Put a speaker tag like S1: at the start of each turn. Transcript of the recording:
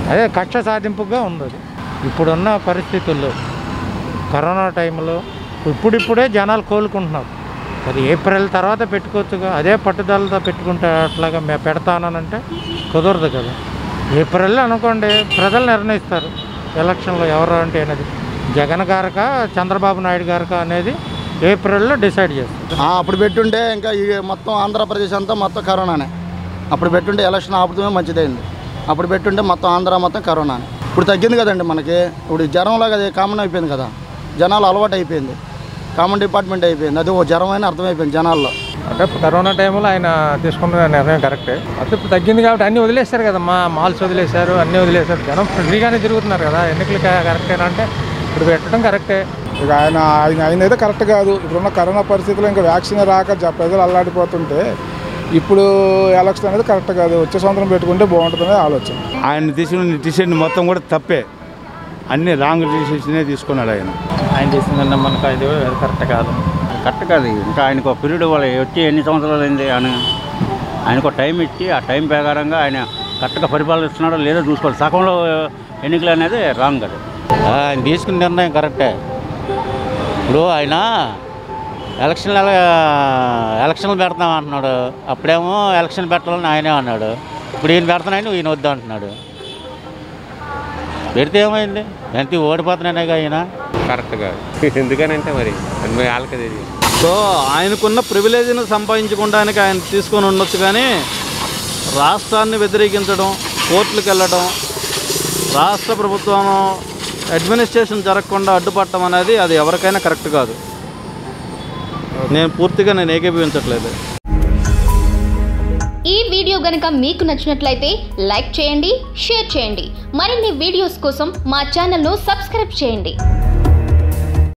S1: అదే కక్ష సాధింపుగా ఉంది అది ఇప్పుడున్న పరిస్థితుల్లో కరోనా టైంలో ఇప్పుడిప్పుడే జనాలు కోలుకుంటున్నారు అది ఏప్రిల్ తర్వాత పెట్టుకోవచ్చుగా అదే పట్టుదలతో పెట్టుకుంటే అట్లాగా మేము పెడతానంటే కుదరదు కదా ఏప్రిల్ అనుకోండి ప్రజలు నిర్ణయిస్తారు ఎలక్షన్లో ఎవరు అంటే అనేది జగన్ గారక చంద్రబాబు నాయుడు గారక అనేది ఏప్రిల్లో డిసైడ్ చేస్తారు
S2: ఆ, అప్పుడు పెట్టుంటే ఇంకా ఈ మొత్తం ఆంధ్రప్రదేశ్ అంతా మొత్తం కరోనానే అప్పుడు పెట్టుంటే ఎలక్షన్ ఆపుతమే మంచిదైంది అప్పుడు పెట్టుంటే మొత్తం ఆంధ్ర మొత్తం కరోనానే ఇప్పుడు తగ్గింది కదండి మనకి ఇప్పుడు జ్వరంలాగా అది కామన్ అయిపోయింది కదా జనాలు అలవాటు అయిపోయింది కామన్ డిపార్ట్మెంట్ అయిపోయింది అది ఓ జ్వరం అని అర్థమైపోయింది జనాల్లో
S3: అంటే కరోనా టైంలో ఆయన తీసుకున్న నిర్ణయం కరెక్టే అయితే ఇప్పుడు తగ్గింది కాబట్టి అన్ని వదిలేశారు కదా మా మాల్స్ వదిలేశారు అన్నీ వదిలేశారు జనం ఫ్రీగానే తిరుగుతున్నారు కదా ఎన్నికలు కరెక్టేనా అంటే ఇప్పుడు పెట్టడం కరెక్టే
S4: ఇక ఆయన ఆయన ఆయన అయితే కరెక్ట్ కాదు ఇప్పుడున్న కరోనా పరిస్థితుల్లో ఇంకా వ్యాక్సిన్ రాక జ- ప్రజలు అల్లాడిపోతుంటే ఇప్పుడు ఎలక్షన్ అనేది కరెక్ట్ కాదు వచ్చే సంవత్సరం పెట్టుకుంటే బాగుంటుందనే ఆలోచన
S5: ఆయన తీసుకున్న డిసిషన్ మొత్తం కూడా తప్పే అన్ని రాంగ్ డిసిషనే తీసుకున్నాడు ఆయన
S3: ఆయన చేసిందన్న మనకు అది కరెక్ట్ కాదు
S6: కరెక్ట్ కాదు ఇంకా ఆయనకు ఒక పీరియడ్ వాళ్ళు వచ్చి ఎన్ని సంవత్సరాలు అయింది ఆయన ఆయనకు ఒక టైం ఇచ్చి ఆ టైం ప్రకారంగా ఆయన కరెక్ట్గా పరిపాలిస్తున్నాడో లేదో చూసుకోవాలి సగంలో ఎన్నికలు అనేది రాంగ్ అది
S7: ఆయన తీసుకున్న నిర్ణయం కరెక్టే ఇప్పుడు ఆయన ఎలక్షన్లు ఎలక్షన్లు పెడతాం అంటున్నాడు అప్పుడేమో ఎలక్షన్ పెట్టాలని ఆయనే అన్నాడు ఇప్పుడు ఈయన పెడతానని ఈయన వద్దు అంటున్నాడు పెడితే ఏమైంది ఎంత ఓడిపోతున్నానేగా ఈయన
S8: కరెక్ట్ కాదు ఎందుకనంటే మరి అది మరి వాళ్ళకి తెలియదు
S9: సో ఆయనకున్న ప్రివిలేజ్ని సంపాదించుకోవడానికి ఆయన తీసుకొని ఉండొచ్చు కానీ రాష్ట్రాన్ని వ్యతిరేకించడం కోర్టులకు వెళ్ళడం రాష్ట్ర ప్రభుత్వం అడ్మినిస్ట్రేషన్ జరగకుండా అడ్డుపట్టడం అనేది అది ఎవరికైనా కరెక్ట్ కాదు నేను పూర్తిగా నేను ఏకీభవించట్లేదు
S10: ఈ వీడియో గనక మీకు నచ్చినట్లయితే లైక్ చేయండి షేర్ చేయండి మరిన్ని వీడియోస్ కోసం మా ఛానల్ను సబ్స్క్రైబ్ చేయండి